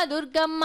దుర్గమ్మ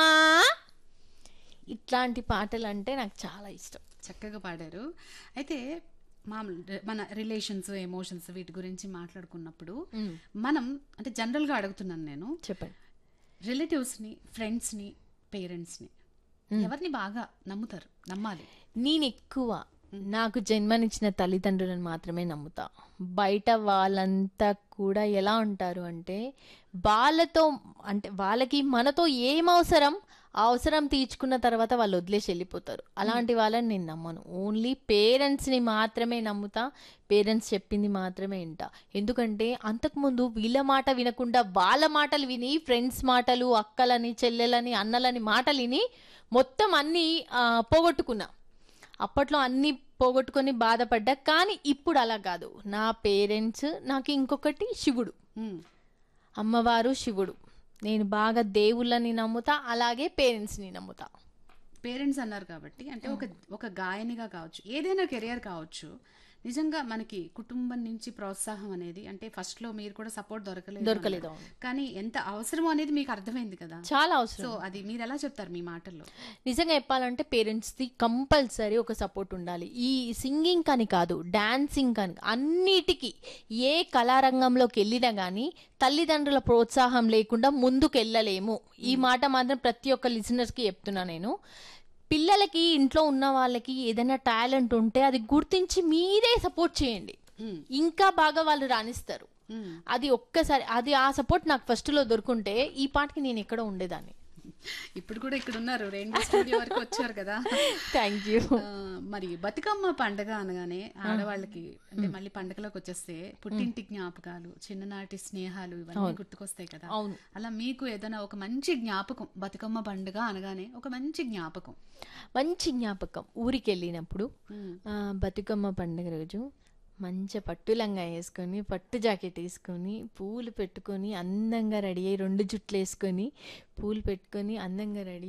ఇట్లాంటి పాటలు అంటే నాకు చాలా ఇష్టం చక్కగా పాడారు అయితే మామూలు మన రిలేషన్స్ ఎమోషన్స్ వీటి గురించి మాట్లాడుకున్నప్పుడు మనం అంటే జనరల్గా అడుగుతున్నాను నేను చెప్పండి రిలేటివ్స్ని ఫ్రెండ్స్ని పేరెంట్స్ని ఎవరిని బాగా నమ్ముతారు నమ్మాలి నేను ఎక్కువ నాకు జన్మనిచ్చిన తల్లిదండ్రులను మాత్రమే నమ్ముతా బయట వాళ్ళంతా కూడా ఎలా ఉంటారు అంటే వాళ్ళతో అంటే వాళ్ళకి మనతో ఏం అవసరం ఆ అవసరం తీర్చుకున్న తర్వాత వాళ్ళు వదిలేసి వెళ్ళిపోతారు అలాంటి వాళ్ళని నేను నమ్మను ఓన్లీ పేరెంట్స్ని మాత్రమే నమ్ముతా పేరెంట్స్ చెప్పింది మాత్రమే వింటా ఎందుకంటే అంతకుముందు వీళ్ళ మాట వినకుండా వాళ్ళ మాటలు విని ఫ్రెండ్స్ మాటలు అక్కలని చెల్లెలని అన్నలని మాటలు విని మొత్తం అన్నీ ఆ, పోగొట్టుకున్నా అప్పట్లో అన్నీ పోగొట్టుకొని బాధపడ్డా కానీ ఇప్పుడు అలా కాదు నా పేరెంట్స్ నాకు ఇంకొకటి శివుడు మ్మ్. అమ్మవారు శివుడు నేను బాగా దేవుళ్ళని నమ్ముతా అలాగే పేరెంట్స్ని నమ్ముతా పేరెంట్స్ అన్నారు కాబట్టి అంటే ఒక ఒక గాయనిగా కావచ్చు ఏదైనా కెరియర్ కావచ్చు నిజంగా మనకి కుటుంబం నుంచి ప్రోత్సాహం అనేది అంటే ఫస్ట్ లో మీరు కూడా సపోర్ట్ దొరకలేదు దొరకలేదు, అన్నారు. కానీ ఎంత అవసరమో అనేది మీకు అర్థమైంది కదా చాలా అవసరం సో అది మీరు ఎలా చెప్తారు మీ మాటల్లో నిజంగా చెప్పాలంటే పేరెంట్స్ది కంపల్సరీ ఒక సపోర్ట్ ఉండాలి ఈ సింగింగ్ అని కాదు డాన్సింగ్ అని అన్నిటికీ ఏ కళారంగంలోకి వెళ్ళినా కానీ తల్లిదండ్రుల ప్రోత్సాహం లేకుండా ముందుకు వెళ్ళలేము ఈ మాట మాత్రం ప్రతి ఒక్క లిసనర్స్కి చెప్తున్నా నేను పిల్లలకి ఇంట్లో ఉన్న వాళ్ళకి ఏదైనా టాలెంట్ ఉంటే అది గుర్తించి మీరే సపోర్ట్ చేయండి మ్మ్. ఇంకా బాగా వాళ్ళు రాణిస్తారు మ్మ్. అది ఒక్కసారి అది ఆ సపోర్ట్ నాకు ఫస్ట్లో దొరుకుంటే ఈ పాటకి నేను ఎక్కడ ఉండేదాన్ని ఇప్పుడు కూడా ఇక్కడ ఉన్నారు రెయిన్బో స్టూడియో వరకు వచ్చారు కదా థ్యాంక్ యూ ఆ, మరి బతుకమ్మ పండగ అనగానే ఆడవాళ్ళకి అంటే మళ్ళీ పండగలోకి వచ్చేస్తే పుట్టింటి జ్ఞాపకాలు చిన్ననాటి స్నేహాలు ఇవన్నీ గుర్తుకొస్తాయి కదా అవును. అలా మీకు ఏదైనా ఒక మంచి జ్ఞాపకం బతుకమ్మ పండుగ అనగానే ఒక మంచి జ్ఞాపకం మంచి జ్ఞాపకం ఊరికి వెళ్ళినప్పుడు మ్మ్. ఆ, బతుకమ్మ పండుగ రోజు మంచి పట్టు లంగా వేసుకొని పట్టు జాకెట్ వేసుకొని పూలు పెట్టుకొని అందంగా రెడీ అయ్యి రెండు జుట్లు వేసుకొని పూలు పెట్టుకొని అందంగా రెడీ